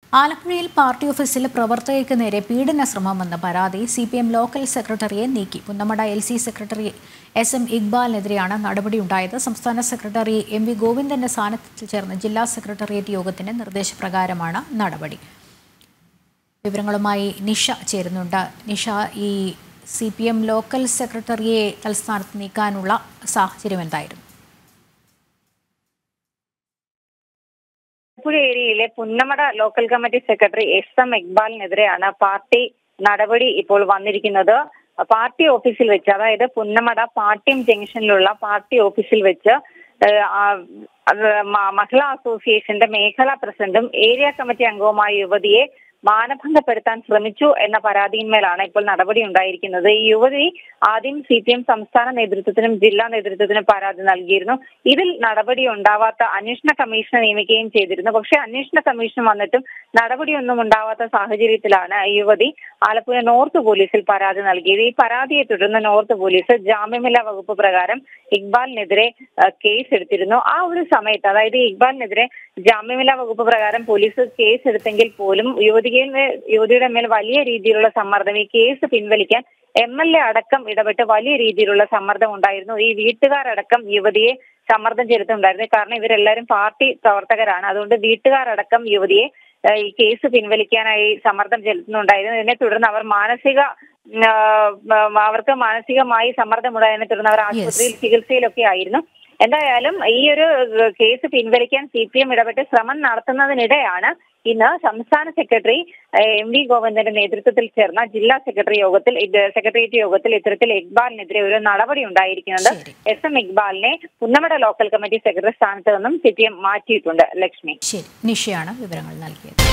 ആലപ്പുഴയിൽ പാർട്ടി ഓഫീസിൽ പ്രവർത്തകർക്ക് നേരെ പീഡന ശ്രമമെന്ന പരാതി സി പി എം ലോക്കൽ സെക്രട്ടറിയെ നീക്കി Punnamada L C secretary S M ഇക്ബാലിനെതിരെയാണ് നടപടിയുണ്ടായത് സംസ്ഥാന സെക്രട്ടറി എം വി ഗോവിന്ദന്റെ സാന്നിധ്യത്തിൽ ചേർന്ന ജില്ലാ സെക്രട്ടേറിയറ്റ് യോഗത്തിന്റെ നിർദ്ദേശപ്രകാരമാണ് നടപടി വിവരങ്ങളുമായി നിഷ ചേരുന്നുണ്ട് നിഷ ഈ സി പി എം ലോക്കൽ സെക്രട്ടറിയെ തൽസ്ഥാനത്ത് നീക്കാനുള്ള സാഹചര്യം എന്തായിരുന്നു ആലപ്പുഴ ഏരിയയിലെ Punnamada local committee secretary S M ഇക്ബാലിനെതിരെയാണ് പാർട്ടി നടപടി ഇപ്പോൾ വന്നിരിക്കുന്നത് പാർട്ടി ഓഫീസിൽ വെച്ച് അതായത് പുന്നമട പാട്യം ജംഗ്ഷനിലുള്ള പാർട്ടി ഓഫീസിൽ വെച്ച് ഏഹ്, ആ, അത് മ- മഹിളാ അസോസിയേഷന്റെ മേഖലാ പ്രസിഡന്റും ഏരിയ കമ്മിറ്റി അംഗവുമായ യുവതിയെ മാനഭംഗപ്പെടുത്താൻ ശ്രമിച്ചു എന്ന പരാതിയിന്മേലാണ് ഇപ്പോൾ നടപടി ഉണ്ടായിരിക്കുന്നത് ഈ യുവതി ആദ്യം സി പി എം സംസ്ഥാന നേതൃത്വത്തിനും ജില്ലാ നേതൃത്വത്തിനും പരാതി നൽകിയിരുന്നു ഇതിൽ നടപടി ഉണ്ടാവാത്ത അന്വേഷണ കമ്മീഷനെ നിയമിക്കുകയും ചെയ്തിരുന്നു പക്ഷേ അന്വേഷണ കമ്മീഷൻ വന്നിട്ടും നടപടിയൊന്നും ഉണ്ടാവാത്ത സാഹചര്യത്തിലാണ് ഈ യുവതി ആലപ്പുഴ നോർത്ത് പോലീസിൽ പരാതി നൽകിയത് ഈ പരാതിയെ തുടർന്ന് നോർത്ത് പോലീസ് ജാമ്യമില്ലാ വകുപ്പ് പ്രകാരം ഇക്ബാലിനെതിരെ ഏഹ്, കേസ് എടുത്തിരുന്നു ആ ഒരു സമയത്ത് അതായത് ഇക്ബാലിനെതിരെ ജാമ്യമില്ലാ വകുപ്പ് പ്രകാരം പോലീസ് കേസ് എടുത്തെങ്കിൽ പോലും യുവതിയെ യുവതിയുടെ മേൽ വലിയ രീതിയിലുള്ള സമ്മർദ്ദം ഈ കേസ് പിൻവലിക്കാൻ എം എൽ എ അടക്കം ഇടപെട്ട് വലിയ രീതിയിലുള്ള സമ്മർദ്ദം ഉണ്ടായിരുന്നു ഈ വീട്ടുകാരടക്കം യുവതിയെ സമ്മർദ്ദം ചെലുത്തുന്നുണ്ടായിരുന്നു കാരണം ഇവരെല്ലാവരും പാർട്ടി പ്രവർത്തകരാണ് അതുകൊണ്ട് വീട്ടുകാരടക്കം യുവതിയെ ഏഹ്, ഈ കേസ് പിൻവലിക്കാനായി സമ്മർദ്ദം ചെലുത്തുന്നുണ്ടായിരുന്നു ഇതിനെ തുടർന്ന് അവർ മാനസിക ഉം, ആ, അവർക്ക് മാനസികമായി സമ്മർദ്ദമുണ്ടായതിനെ തുടർന്ന് അവർ ആശുപത്രിയിൽ ചികിത്സയിലൊക്കെ ആയിരുന്നു എന്തായാലും ഈ ഒരു ഏഹ്, കേസ് പിൻവലിക്കാൻ സി പി എം ഇടപെട്ട് ശ്രമം നടത്തുന്നതിനിടെയാണ് ഇന്ന് സംസ്ഥാന സെക്രട്ടറി ഏഹ്, എം വി ഗോവിന്ദന്റെ നേതൃത്വത്തിൽ ചേർന്ന ജില്ലാ സെക്രട്ടറി യോഗത്തിൽ ഇത് സെക്രട്ടേറിയറ്റ് യോഗത്തിൽ ഇത്തരത്തിൽ ഇക്ബാലിനെതിരെ ഒരു നടപടി ഉണ്ടായിരിക്കുന്നത് ശരി. എസ് എം ഇക്ബാലിനെ പുന്നമട ലോക്കൽ കമ്മിറ്റി സെക്രട്ടറി സ്ഥാനത്ത് നിന്നും സി പി എം മാറ്റിയിട്ടുണ്ട് ലക്ഷ്മി ശരി നിഷയാണ് വിവരങ്ങൾ നൽകിയത്